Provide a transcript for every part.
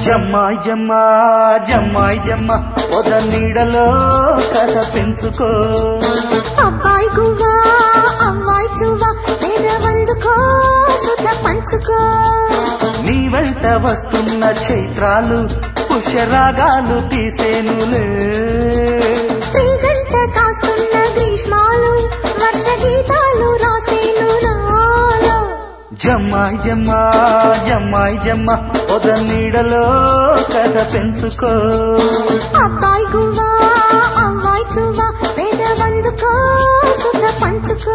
జమ్మాయి జమ్మ జమ్మాయి జమ్మ పొద నీడలో కథ పెంచుకో అబ్బాయి గువ్వా అమ్మాయి చువ్వా పేదవందుకో సుత పంచుకో నీ వెంట వస్తున్న చైత్రాలు పుష్యరాగాలు తీసేనులే గంట కాస్తున్న గ్రీష్మాలు వర్ష గీతాలు రాసేను నాలో జమ్మాయి జమ్మ జమ్మాయి జమ్మ పొద నీడలో కథ పెంచుకో అబ్బాయి గువ్వా అమ్మాయి చువ్వా పేదవందుకో సుత పంచుకో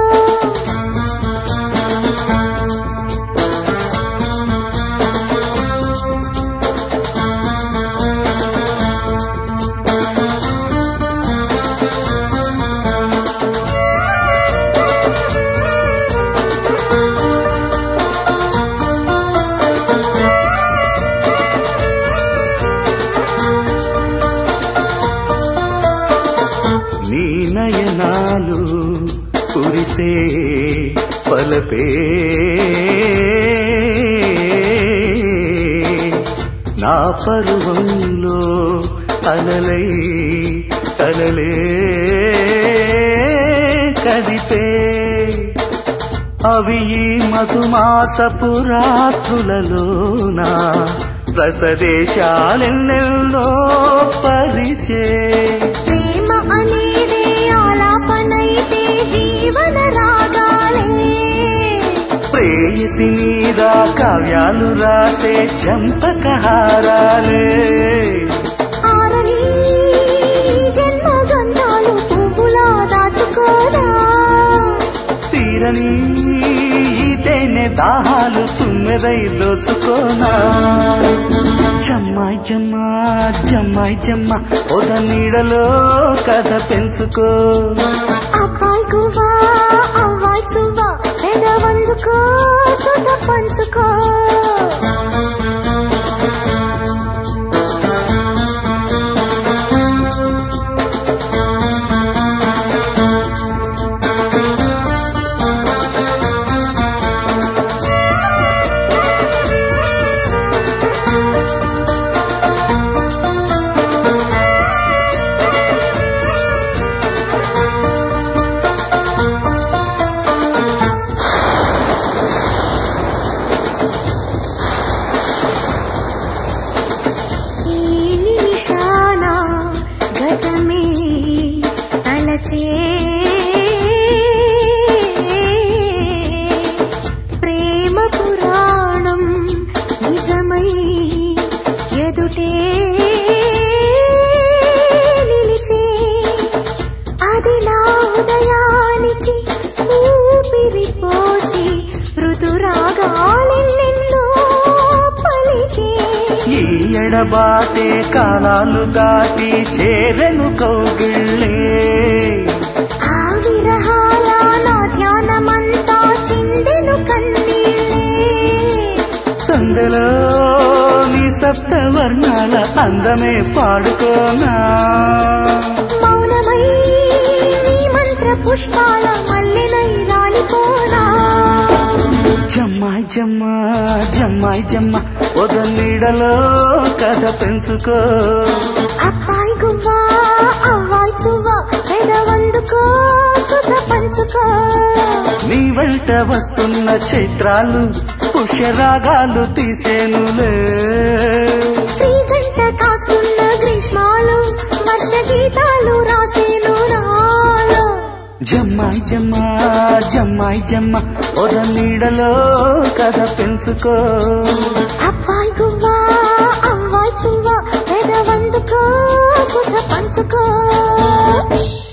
నీ నయనాలు కురిసే పలపే నా పరువంలో అలలై అలలే కదిపే అవి ఈ మధుమాసపు రాత్రులలోన రసదేశాలెన్నెల్లో పరిచే ప్రేమ అనేదే ఆలాపనైతే జీవన రాగాలే ప్రేయసి మీద కావ్యాలు రాసే చంపకహారాలే ఆరని జన్మ గంధాలు పువ్వులా దాచుకోదా తీరని ఈ తేనె దాహాలు తుమ్మెదై దోచుకోనా జమ్మాయి జమ్మ జమ్మాయి జమ్మ ఒద నీడలో కథ పెంచుకో అబ్బాయి గువ్వా అవ్వాయి చువ్వా పెదవందుకో సుత పంచుకో ఈ నిమిషాన గతమే తలచే ప్రేమ పురాణం నిజమై ఎదుటే నిలిచే అది నా ఉదయానికి ఊపిరి పోసి ఋతురాగాలెన్నెన్నో పలికే ఈ ఎడబాటే కాలాలు దాటి చేరెను కౌగిళ్ళే ఆ విరహాల నా ధ్యానమంతా చిందెను కన్నీళ్ళే సందలో నీ సప్త వర్ణాల అందమే పాడుకోనా మౌనమై నీ మంత్ర పుష్పాల మల్లెనై రాలిపోనా జమ్మాయి జమ్మ జమ్మాయి జమ్మ ఒద నీడలో కథ పెంచుకో అబ్బాయి గువ్వా అవ్వాయి చువ్వా పెదవందుకో సుత పంచుకో నీ వెంట వస్తున్న చైత్రాలు పుష్యరాగాలు తీసేనులే గంట కాస్తున్న గ్రీష్మాలు వర్ష గీతాలు రాసేను నాలో జమ్మాయి జమ్మ జమ్మాయి జమ్మ ఒద నీడలో కథ పెంచుకో అబ్బాయి గువ్వా అవ్వాయి చువ్వా పెదవందుకో సుత పంచుకో